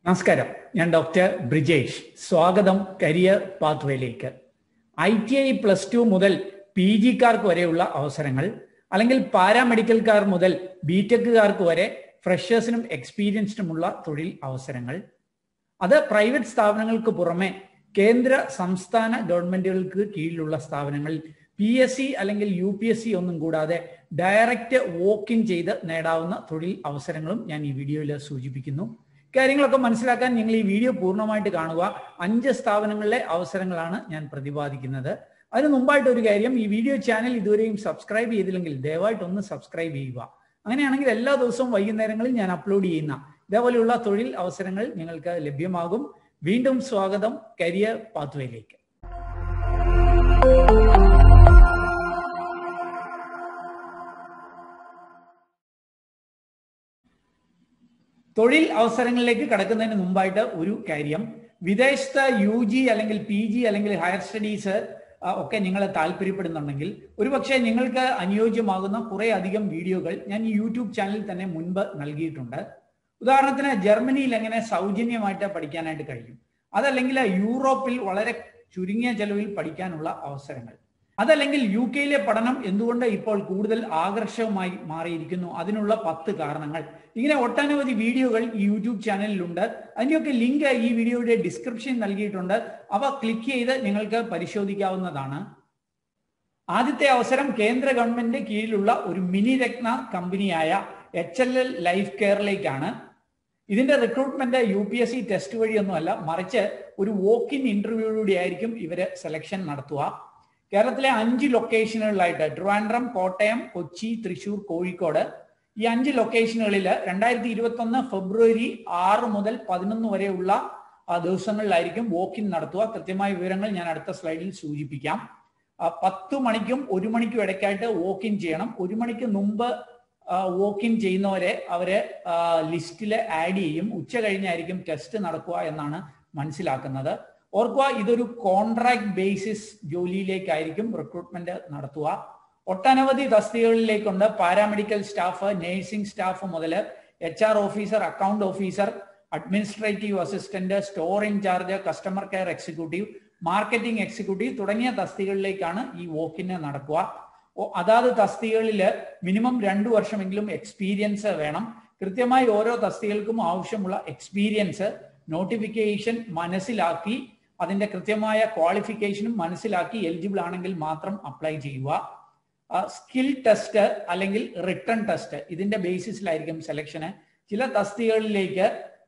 നമസ്കാരം ഞാൻ ഡോക്ടർ ബ്രിജേഷ് സ്വാഗതം കരിയർ പാത്വേയിലേക്ക് I T I plus two മുതൽ പി ജിക്കാർക്ക് വരെയുള്ള അവസരങ്ങൾ അല്ലെങ്കിൽ പാരാമെഡിക്കൽക്കാർ മുതൽ ബി ടെക്കുകാർക്ക് വരെ ഫ്രഷേഴ്സിനും എക്സ്പീരിയൻസ്ഡിനുമുള്ള തൊഴിൽ അവസരങ്ങൾ അത് പ്രൈവറ്റ് സ്ഥാപനങ്ങൾക്ക് പുറമെ കേന്ദ്ര സംസ്ഥാന ഗവൺമെന്റുകൾക്ക് കീഴിലുള്ള സ്ഥാപനങ്ങളിൽ പി എസ് സി അല്ലെങ്കിൽ യു പി എസ് സി ഒന്നും കൂടാതെ ഡയറക്റ്റ് വോക്ക് ഇൻ ചെയ്ത് നേടാവുന്ന തൊഴിൽ അവസരങ്ങളും ഞാൻ ഈ വീഡിയോയിൽ സൂചിപ്പിക്കുന്നു കാര്യങ്ങളൊക്കെ മനസ്സിലാക്കാൻ നിങ്ങൾ ഈ വീഡിയോ പൂർണ്ണമായിട്ട് കാണുക അഞ്ച് സ്ഥാപനങ്ങളിലെ അവസരങ്ങളാണ് ഞാൻ പ്രതിപാദിക്കുന്നത് അതിന് മുമ്പായിട്ട് ഒരു കാര്യം ഈ വീഡിയോ ചാനൽ ഇതുവരെയും സബ്സ്ക്രൈബ് ചെയ്തില്ലെങ്കിൽ ദയവായിട്ട് ഒന്ന് സബ്സ്ക്രൈബ് ചെയ്യുക അങ്ങനെയാണെങ്കിൽ എല്ലാ ദിവസവും വൈകുന്നേരങ്ങളിൽ ഞാൻ അപ്ലോഡ് ചെയ്യുന്ന ഇതേപോലെയുള്ള തൊഴിൽ അവസരങ്ങൾ നിങ്ങൾക്ക് ലഭ്യമാകും വീണ്ടും സ്വാഗതം കരിയർ പാത്വേയിലേക്ക് തൊഴിൽ അവസരങ്ങളിലേക്ക് കടക്കുന്നതിന് മുമ്പായിട്ട് ഒരു കാര്യം വിദേശത്ത് യു ജി അല്ലെങ്കിൽ പി ജി അല്ലെങ്കിൽ ഹയർ സ്റ്റഡീസ് ഒക്കെ നിങ്ങൾ താല്പര്യപ്പെടുന്നുണ്ടെങ്കിൽ ഒരുപക്ഷെ നിങ്ങൾക്ക് അനുയോജ്യമാകുന്ന കുറെ അധികം വീഡിയോകൾ ഞാൻ ഈ യൂട്യൂബ് ചാനലിൽ തന്നെ മുൻപ് നൽകിയിട്ടുണ്ട് ഉദാഹരണത്തിന് ജർമ്മനിയിൽ എങ്ങനെ സൗജന്യമായിട്ട് പഠിക്കാനായിട്ട് കഴിയും അതല്ലെങ്കിൽ യൂറോപ്പിൽ വളരെ ചുരുങ്ങിയ ചെലവിൽ പഠിക്കാനുള്ള അവസരങ്ങൾ അതല്ലെങ്കിൽ യു കെയിലെ പഠനം എന്തുകൊണ്ട് ഇപ്പോൾ കൂടുതൽ ആകർഷകമായി മാറിയിരിക്കുന്നു അതിനുള്ള പത്ത് കാരണങ്ങൾ ഇങ്ങനെ ഒട്ടനവധി വീഡിയോകൾ ഈ യൂട്യൂബ് ചാനലിലുണ്ട് അതിൻ്റെയൊക്കെ ലിങ്ക് ഈ വീഡിയോയുടെ ഡിസ്ക്രിപ്ഷൻ നൽകിയിട്ടുണ്ട് അവ ക്ലിക്ക് ചെയ്ത് നിങ്ങൾക്ക് പരിശോധിക്കാവുന്നതാണ് ആദ്യത്തെ അവസരം കേന്ദ്ര ഗവൺമെന്റ് കീഴിലുള്ള ഒരു മിനി രത്ന കമ്പനിയായ എച്ച് എൽ എൽ ലൈഫ് കെയറിലേക്കാണ് ഇതിന്റെ recruitment U P S C test വഴിയൊന്നുമല്ല മറിച്ച് ഒരു വോക്ക് ഇൻ ഇന്റർവ്യൂയിലൂടെ ആയിരിക്കും ഇവര് സെലക്ഷൻ നടത്തുക കേരളത്തിലെ അഞ്ച് ലൊക്കേഷനുകളിലായിട്ട് ട്രിവാൻഡ്രം കോട്ടയം കൊച്ചി തൃശൂർ കോഴിക്കോട് ഈ അഞ്ച് ലൊക്കേഷനുകളിൽ രണ്ടായിരത്തി ഇരുപത്തി ഒന്ന് ഫെബ്രുവരി ആറ് മുതൽ പതിനൊന്ന് വരെയുള്ള ദിവസങ്ങളിലായിരിക്കും വോക്കിൻ നടത്തുക കൃത്യമായ വിവരങ്ങൾ ഞാൻ അടുത്ത സ്ലൈഡിൽ സൂചിപ്പിക്കാം പത്ത് മണിക്കും ഒരു മണിക്കും ഇടയ്ക്കായിട്ട് വോക്കിൻ ചെയ്യണം ഒരു മണിക്ക് മുമ്പ് വോക്കിൻ ചെയ്യുന്നവരെ അവര് ലിസ്റ്റിൽ ആഡ് ചെയ്യും ഉച്ച കഴിഞ്ഞായിരിക്കും ടെസ്റ്റ് നടക്കുക എന്നാണ് മനസ്സിലാക്കുന്നത് ഓർക്കുക ഇതൊരു കോൺട്രാക്ട് ബേസിസ് ജോലിയിലേക്കായിരിക്കും റിക്രൂട്ട്മെന്റ് നടത്തുക ഒട്ടനവധി തസ്തികകളിലേക്കുണ്ട് പാരാമെഡിക്കൽ സ്റ്റാഫ് നഴ്സിംഗ് സ്റ്റാഫ് മുതൽ H R officer account officer administrative assistant store in charge customer care executive marketing executive തുടങ്ങിയ തസ്തികകളിലേക്കാണ് ഈ വോക്കിന് നടക്കുക അതാത് തസ്തികകളിൽ മിനിമം രണ്ടു വർഷമെങ്കിലും എക്സ്പീരിയൻസ് വേണം കൃത്യമായി ഓരോ തസ്തികൾക്കും ആവശ്യമുള്ള എക്സ്പീരിയൻസ് നോട്ടിഫിക്കേഷൻ മനസ്സിലാക്കി അതിന്റെ കൃത്യമായ ക്വാളിഫിക്കേഷനും മനസ്സിലാക്കി എലിജിബിൾ ആണെങ്കിൽ മാത്രം അപ്ലൈ ചെയ്യുക സ്കിൽ ടെസ്റ്റ് അല്ലെങ്കിൽ റിട്ടേൺ ടെസ്റ്റ് ഇതിന്റെ ബേസിസിലായിരിക്കും സെലക്ഷന് ചില തസ്തികകളിലേക്ക്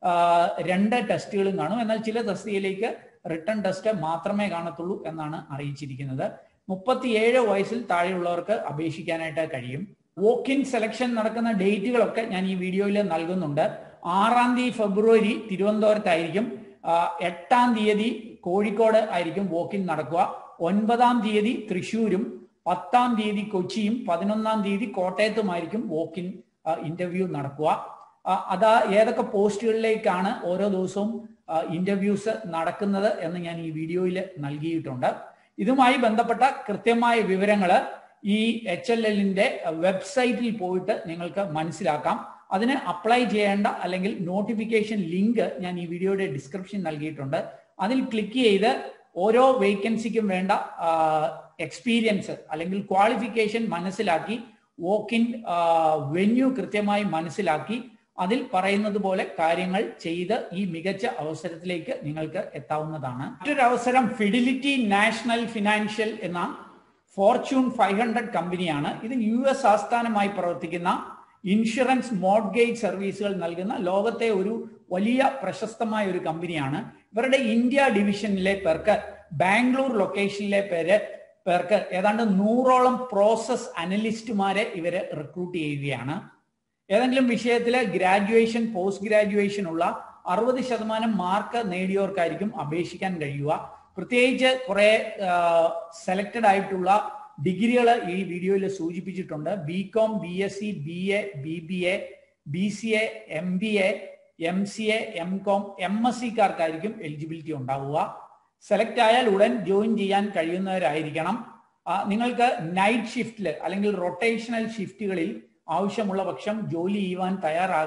രണ്ട് ടെസ്റ്റുകളും കാണും എന്നാൽ ചില തസ്തികയിലേക്ക് റിട്ടേൺ ടെസ്റ്റ് മാത്രമേ കാണത്തുള്ളൂ എന്നാണ് അറിയിച്ചിരിക്കുന്നത് മുപ്പത്തിയേഴ് വയസ്സിൽ താഴെയുള്ളവർക്ക് അപേക്ഷിക്കാനായിട്ട് കഴിയും വോക്ക് ഇൻ സെലക്ഷൻ നടക്കുന്ന ഡേറ്റുകളൊക്കെ ഞാൻ ഈ വീഡിയോയിൽ നൽകുന്നുണ്ട് ആറാം തീയതി ഫെബ്രുവരി തിരുവനന്തപുരത്തായിരിക്കും എട്ടാം തീയതി കോഴിക്കോട് ആയിരിക്കും വോക്കിൻ നടക്കുക ഒൻപതാം തീയതി തൃശ്ശൂരും പത്താം തീയതി കൊച്ചിയും പതിനൊന്നാം തീയതി കോട്ടയത്തുമായിരിക്കും വോക്കിൻ ഇന്റർവ്യൂ നടക്കുക അതാ ഏതൊക്കെ പോസ്റ്റുകളിലേക്കാണ് ഓരോ ദിവസവും ഇന്റർവ്യൂസ് നടക്കുന്നത് എന്ന് ഞാൻ ഈ വീഡിയോയിൽ നൽകിയിട്ടുണ്ട് ഇതുമായി ബന്ധപ്പെട്ട കൃത്യമായ വിവരങ്ങൾ ഈ എച്ച് എൽ എല്ലിന്റെ വെബ്സൈറ്റിൽ പോയിട്ട് നിങ്ങൾക്ക് മനസ്സിലാക്കാം അതിന് അപ്ലൈ ചെയ്യേണ്ട അല്ലെങ്കിൽ നോട്ടിഫിക്കേഷൻ ലിങ്ക് ഞാൻ ഈ വീഡിയോയുടെ ഡിസ്ക്രിപ്ഷൻ നൽകിയിട്ടുണ്ട് അതിൽ ക്ലിക്ക് ചെയ്ത് ഓരോ വേക്കൻസിക്കും വേണ്ട എക്സ്പീരിയൻസ് അല്ലെങ്കിൽ ക്വാളിഫിക്കേഷൻ മനസ്സിലാക്കി വോക്ക് ഇൻ വെന്യൂ കൃത്യമായി മനസ്സിലാക്കി അതിൽ പറയുന്നത് പോലെ കാര്യങ്ങൾ ചെയ്ത് ഈ മികച്ച അവസരത്തിലേക്ക് നിങ്ങൾക്ക് എത്താവുന്നതാണ് മറ്റൊരു അവസരം ഫിഡിലിറ്റി നാഷണൽ ഫിനാൻഷ്യൽ എന്ന ഫോർച്യൂൺ ഫൈവ് ഹൺഡ്രഡ് കമ്പനിയാണ് ഇത് യു എസ് ആസ്ഥാനമായി പ്രവർത്തിക്കുന്ന ഇൻഷുറൻസ് മോഡ്ഗേജ് സർവീസുകൾ നൽകുന്ന ലോകത്തെ ഒരു വലിയ പ്രശസ്തമായ ഒരു കമ്പനിയാണ് ഇവരുടെ ഇന്ത്യ ഡിവിഷനിലെ പേർക്ക് ബാംഗ്ലൂർ ലൊക്കേഷനിലെ പേര് പേർക്ക് ഏതാണ്ട് നൂറോളം പ്രോസസ് അനലിസ്റ്റുമാരെ ഇവര് റിക്രൂട്ട് ചെയ്യുകയാണ് ഏതെങ്കിലും വിഷയത്തിൽ ഗ്രാജുവേഷൻ പോസ്റ്റ് ഗ്രാജുവേഷൻ ഉള്ള അറുപത് ശതമാനം മാർക്ക് നേടിയവർക്കായിരിക്കും അപേക്ഷിക്കാൻ കഴിയുക പ്രത്യേകിച്ച് കുറെ സെലക്റ്റഡ് ആയിട്ടുള്ള ഡിഗ്രികൾ ഈ വീഡിയോയിൽ സൂചിപ്പിച്ചിട്ടുണ്ട് B com B S C B A B B A B C A M B A M C A M com M S സിക്കാർക്കായിരിക്കും എലിജിബിലിറ്റി ഉണ്ടാവുക സെലക്ട് ആയാൽ ഉടൻ ജോയിൻ ചെയ്യാൻ കഴിയുന്നവരായിരിക്കണം നിങ്ങൾക്ക് നൈറ്റ് ഷിഫ്റ്റിൽ അല്ലെങ്കിൽ റൊട്ടേഷണൽ ഷിഫ്റ്റുകളിൽ ആവശ്യമുള്ള പക്ഷം ജോലി ചെയ്യുവാൻ തയ്യാറാകണം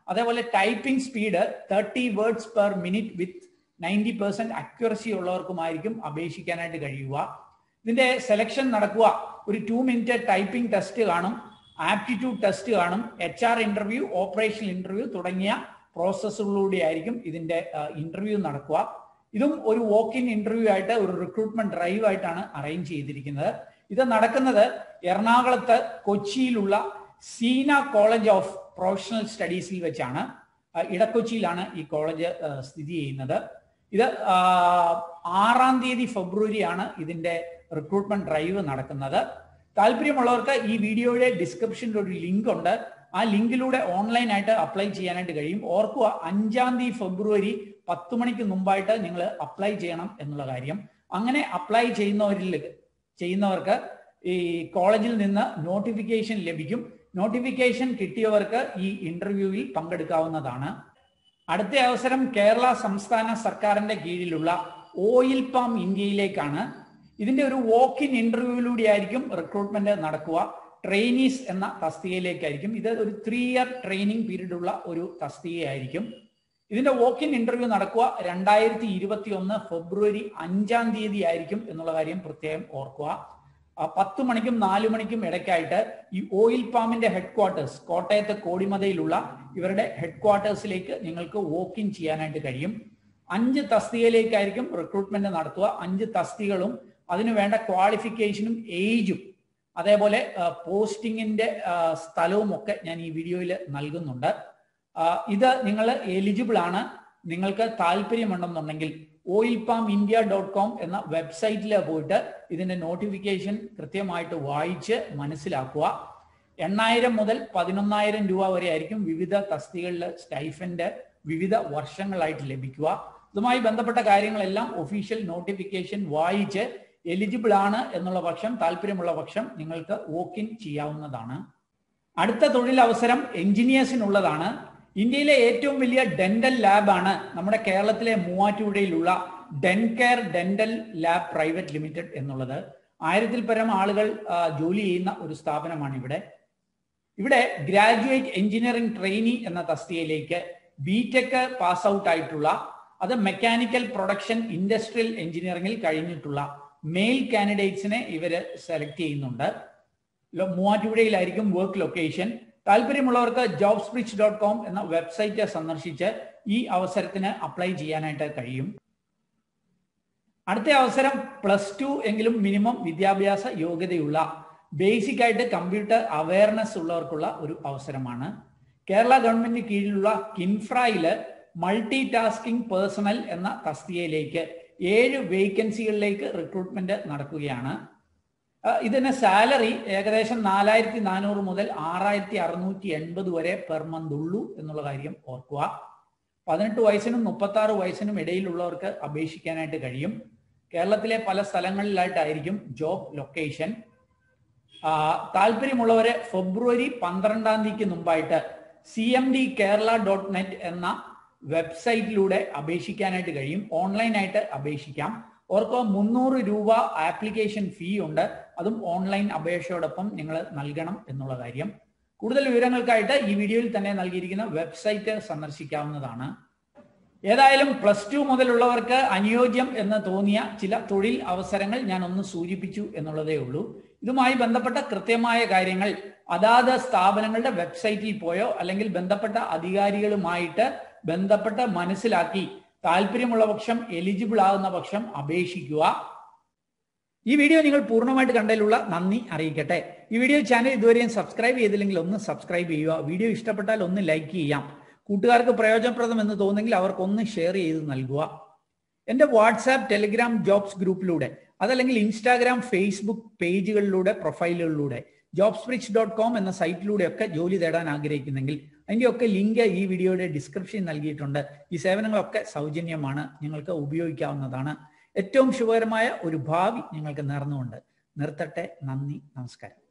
അതേപോലെ typing speed thirty words per minute with ninety percent accuracy ഉള്ളവർക്കുമായിരിക്കും അപേക്ഷിക്കാനായിട്ട് കഴിയുക ഇതിന്റെ സെലക്ഷൻ നടക്കുക ഒരു ടു മിനിറ്റ് ടൈപ്പിംഗ് ടെസ്റ്റ് കാണും ആപ്റ്റിറ്റ്യൂഡ് ടെസ്റ്റ് കാണും H R interview operational interview തുടങ്ങിയ പ്രോസസ്സുകളിലൂടെ ആയിരിക്കും ഇതിന്റെ ഇന്റർവ്യൂ നടക്കുക ഇതും ഒരു വോക്ക് ഇൻ ഇന്റർവ്യൂ ആയിട്ട് ഒരു റിക്രൂട്ട്മെന്റ് ഡ്രൈവ് ആയിട്ടാണ് അറേഞ്ച് ചെയ്തിരിക്കുന്നത് ഇത് നടക്കുന്നത് എറണാകുളത്ത് കൊച്ചിയിലുള്ള സീന കോളേജ് ഓഫ് പ്രൊഫഷണൽ സ്റ്റഡീസിൽ വെച്ചാണ് ഇടക്കൊച്ചിയിലാണ് ഈ കോളേജ് സ്ഥിതി ചെയ്യുന്നത് ഇത് ആറാം തീയതി ഫെബ്രുവരിയാണ് ഇതിന്റെ റിക്രൂട്ട്മെന്റ് ഡ്രൈവ് നടക്കുന്നത് താല്പര്യമുള്ളവർക്ക് ഈ വീഡിയോയുടെ ഡിസ്ക്രിപ്ഷനിൽ ഒരു ലിങ്ക് ഉണ്ട് ആ ലിങ്കിലൂടെ ഓൺലൈൻ ആയിട്ട് അപ്ലൈ ചെയ്യാനായിട്ട് കഴിയും ഓർക്കുക അഞ്ചാം തീയതി ഫെബ്രുവരി പത്ത് മണിക്ക് മുമ്പായിട്ട് നിങ്ങൾ അപ്ലൈ ചെയ്യണം എന്നുള്ള കാര്യം അങ്ങനെ അപ്ലൈ ചെയ്യുന്നവരിൽ ചെയ്യുന്നവർക്ക് ഈ കോളേജിൽ നിന്ന് നോട്ടിഫിക്കേഷൻ ലഭിക്കും നോട്ടിഫിക്കേഷൻ കിട്ടിയവർക്ക് ഈ ഇന്റർവ്യൂവിൽ പങ്കെടുക്കാവുന്നതാണ് അടുത്ത അവസരം കേരള സംസ്ഥാന സർക്കാരിന്റെ കീഴിലുള്ള ഓയിൽ പാം ഇന്ത്യയിലേക്കാണ് ഇതിന്റെ ഒരു വോക്ക് ഇൻ ഇന്റർവ്യൂവിലൂടെ ആയിരിക്കും റിക്രൂട്ട്മെന്റ് നടക്കുക ട്രെയിനീസ് എന്ന തസ്തികയിലേക്കായിരിക്കും ഇത് ഒരു ത്രീ ഇയർ ട്രെയിനിങ് പീരീഡ് ഉള്ള ഒരു തസ്തികയായിരിക്കും ഇതിന്റെ വോക്ക് ഇൻ ഇന്റർവ്യൂ നടക്കുക രണ്ടായിരത്തി ഇരുപത്തി ഒന്ന് ഫെബ്രുവരി അഞ്ചാം തീയതി ആയിരിക്കും എന്നുള്ള കാര്യം പ്രത്യേകം ഓർക്കുക പത്ത് മണിക്കും നാലു മണിക്കും ഇടയ്ക്കായിട്ട് ഈ ഓയിൽ പാമിന്റെ ഹെഡ് ക്വാർട്ടേഴ്സ് കോട്ടയത്ത് കോടിമതയിലുള്ള ഇവരുടെ ഹെഡ് ക്വാർട്ടേഴ്സിലേക്ക് നിങ്ങൾക്ക് വോക്ക് ഇൻ ചെയ്യാനായിട്ട് കഴിയും അഞ്ച് തസ്തികയിലേക്കായിരിക്കും റിക്രൂട്ട്മെന്റ് നടത്തുക അഞ്ച് തസ്തികളും അതിന് വേണ്ട ക്വാളിഫിക്കേഷനും ഏജും അതേപോലെ പോസ്റ്റിങ്ങിന്റെ സ്ഥലവും ഒക്കെ ഞാൻ ഈ വീഡിയോയിൽ നൽകുന്നുണ്ട് ഇത് നിങ്ങൾ എലിജിബിൾ ആണ് നിങ്ങൾക്ക് താല്പര്യമുണ്ടെന്നുണ്ടെങ്കിൽ oil palm India dot com എന്ന വെബ്സൈറ്റിൽ പോയിട്ട് ഇതിന്റെ നോട്ടിഫിക്കേഷൻ കൃത്യമായിട്ട് വായിച്ച് മനസ്സിലാക്കുക എണ്ണായിരം മുതൽ പതിനൊന്നായിരം രൂപ വരെ ആയിരിക്കും വിവിധ തസ്തികളിൽ സ്റ്റൈഫന്റെ വിവിധ വർഷങ്ങളായിട്ട് ലഭിക്കുക ഇതുമായി ബന്ധപ്പെട്ട കാര്യങ്ങളെല്ലാം ഒഫീഷ്യൽ നോട്ടിഫിക്കേഷൻ വായിച്ച് എലിജിബിൾ ആണ് എന്നുള്ള പക്ഷം താല്പര്യമുള്ള പക്ഷം നിങ്ങൾക്ക് വോക്ക് ഇൻ ചെയ്യാവുന്നതാണ് അടുത്ത തൊഴിലവസരം എഞ്ചിനീയേഴ്സിനുള്ളതാണ് ഇന്ത്യയിലെ ഏറ്റവും വലിയ ഡെന്റൽ ലാബാണ് നമ്മുടെ കേരളത്തിലെ മൂവാറ്റുപുഴയിലുള്ള Dencare dental lab private limited എന്നുള്ളത് ആയിരത്തിൽ പരം ആളുകൾ ജോലി ചെയ്യുന്ന ഒരു സ്ഥാപനമാണ് ഇവിടെ ഇവിടെ ഗ്രാജുവേറ്റ് എഞ്ചിനീയറിംഗ് ട്രെയിനി എന്ന തസ്തികയിലേക്ക് ബി ടെക് പാസ് ഔട്ട് ആയിട്ടുള്ള അത് മെക്കാനിക്കൽ പ്രൊഡക്ഷൻ ഇൻഡസ്ട്രിയൽ എഞ്ചിനീയറിംഗിൽ കഴിഞ്ഞിട്ടുള്ള മെയിൽ കാൻഡിഡേറ്റ്സിനെ ഇവര് സെലക്ട് ചെയ്യുന്നുണ്ട് മൂവാറ്റുപുഴയിലായിരിക്കും വർക്ക് ലൊക്കേഷൻ താല്പര്യമുള്ളവർക്ക് ജോബ് സ്പ്രിച്ച് ഡോട്ട് കോം എന്ന വെബ്സൈറ്റ് സന്ദർശിച്ച് ഈ അവസരത്തിന് അപ്ലൈ ചെയ്യാനായിട്ട് കഴിയും അടുത്ത അവസരം പ്ലസ് ടു എങ്കിലും മിനിമം വിദ്യാഭ്യാസ യോഗ്യതയുള്ള ബേസിക് ആയിട്ട് കമ്പ്യൂട്ടർ അവയർനെസ് ഉള്ളവർക്കുള്ള ഒരു അവസരമാണ് കേരള ഗവൺമെന്റിന് കീഴിലുള്ള കിൻഫ്രയില് മൾട്ടി ടാസ്കിംഗ് പേഴ്സണൽ എന്ന തസ്തികയിലേക്ക് ഏഴ് വേക്കൻസികളിലേക്ക് റിക്രൂട്ട്മെന്റ് നടക്കുകയാണ് ഇതിന് സാലറി ഏകദേശം നാലായിരത്തി നാനൂറ് മുതൽ ആറായിരത്തി അറുന്നൂറ്റി എൺപത് വരെ പെർ മന്ത് ഉള്ളൂ എന്നുള്ള കാര്യം ഓർക്കുക പതിനെട്ട് വയസ്സിനും മുപ്പത്തി ആറ് വയസ്സിനും ഇടയിലുള്ളവർക്ക് അപേക്ഷിക്കാനായിട്ട് കഴിയും കേരളത്തിലെ പല സ്ഥലങ്ങളിലായിട്ടായിരിക്കും ജോബ് ലൊക്കേഷൻ താല്പര്യമുള്ളവരെ ഫെബ്രുവരി പന്ത്രണ്ടാം തീയതിക്ക് മുമ്പായിട്ട് C M D Kerala dot net എന്ന വെബ്സൈറ്റിലൂടെ അപേക്ഷിക്കാനായിട്ട് കഴിയും ഓൺലൈനായിട്ട് അപേക്ഷിക്കാം ഓർക്കുക മുന്നൂറ് രൂപ ആപ്ലിക്കേഷൻ ഫീ ഉണ്ട് അതും ഓൺലൈൻ അപേക്ഷയോടൊപ്പം നിങ്ങൾ നൽകണം എന്നുള്ള കാര്യം കൂടുതൽ വിവരങ്ങൾക്കായിട്ട് ഈ വീഡിയോയിൽ തന്നെ നൽകിയിരിക്കുന്ന വെബ്സൈറ്റ് സന്ദർശിക്കാവുന്നതാണ് ഏതായാലും പ്ലസ് ടു മുതലുള്ളവർക്ക് അനുയോജ്യം എന്ന് തോന്നിയ ചില തൊഴിൽ അവസരങ്ങൾ ഞാൻ ഒന്ന് സൂചിപ്പിച്ചു എന്നുള്ളതേ ഉള്ളൂ ഇതുമായി ബന്ധപ്പെട്ട കൃത്യമായ കാര്യങ്ങൾ അതാത് സ്ഥാപനങ്ങളുടെ വെബ്സൈറ്റിൽ പോയോ അല്ലെങ്കിൽ ബന്ധപ്പെട്ട അധികാരികളുമായിട്ട് ബന്ധപ്പെട്ട് മനസ്സിലാക്കി താല്പര്യമുള്ള പക്ഷം എലിജിബിൾ ആകുന്ന പക്ഷം അപേക്ഷിക്കുക ഈ വീഡിയോ നിങ്ങൾ പൂർണ്ണമായിട്ട് കണ്ടതിലുള്ള നന്ദി അറിയിക്കട്ടെ ഈ വീഡിയോ ചാനൽ ഇതുവരെയും സബ്സ്ക്രൈബ് ചെയ്തില്ലെങ്കിൽ ഒന്ന് സബ്സ്ക്രൈബ് ചെയ്യുക വീഡിയോ ഇഷ്ടപ്പെട്ടാൽ ഒന്ന് ലൈക്ക് ചെയ്യാം കൂട്ടുകാർക്ക് പ്രയോജനപ്രദം എന്ന് തോന്നുമെങ്കിൽ അവർക്കൊന്ന് ഷെയർ ചെയ്ത് നൽകുക എൻ്റെ വാട്സാപ്പ് ടെലിഗ്രാം ജോബ്സ് ഗ്രൂപ്പിലൂടെ അതല്ലെങ്കിൽ ഇൻസ്റ്റാഗ്രാം ഫേസ്ബുക്ക് പേജുകളിലൂടെ പ്രൊഫൈലുകളിലൂടെ ജോബ് സ്പ്രിച്ച് ഡോട്ട് കോം എന്ന സൈറ്റിലൂടെയൊക്കെ ജോലി തേടാൻ ആഗ്രഹിക്കുന്നെങ്കിൽ അതിൻ്റെയൊക്കെ ലിങ്ക് ഈ വീഡിയോയുടെ ഡിസ്ക്രിപ്ഷൻ നൽകിയിട്ടുണ്ട് ഈ സേവനങ്ങളൊക്കെ സൗജന്യമാണ് നിങ്ങൾക്ക് ഉപയോഗിക്കാവുന്നതാണ് ഏറ്റവും ശുഭകരമായ ഒരു ഭാവി നിങ്ങൾക്ക് നേർന്നുകൊണ്ട് നിർത്തട്ടെ നന്ദി നമസ്കാരം